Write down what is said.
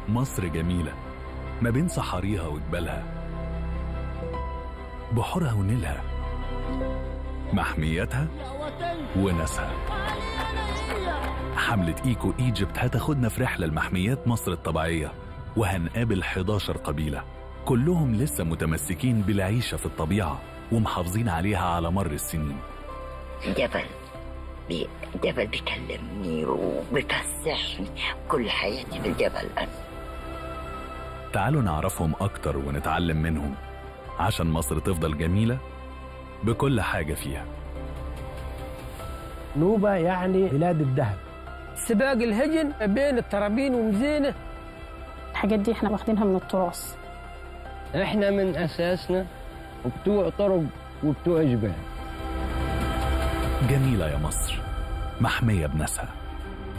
مصر جميلة ما بين صحاريها وجبالها بحورها ونيلها محمياتها وناسها حملة ايكو ايجيبت هتاخدنا في رحلة لمحميات مصر الطبيعية وهنقابل 11 قبيلة كلهم لسه متمسكين بالعيشة في الطبيعة ومحافظين عليها على مر السنين الجبل بي... الجبل بيكلمني وبيفسحني كل حياتي في الجبل أنا تعالوا نعرفهم أكتر ونتعلم منهم عشان مصر تفضل جميلة بكل حاجة فيها نوبة يعني بلاد الذهب سباق الهجن بين الترابين ومزينة الحاجات دي احنا واخدينها من التراث احنا من اساسنا وبتوع طرق وبتوع جبال جميلة يا مصر محمية بناسها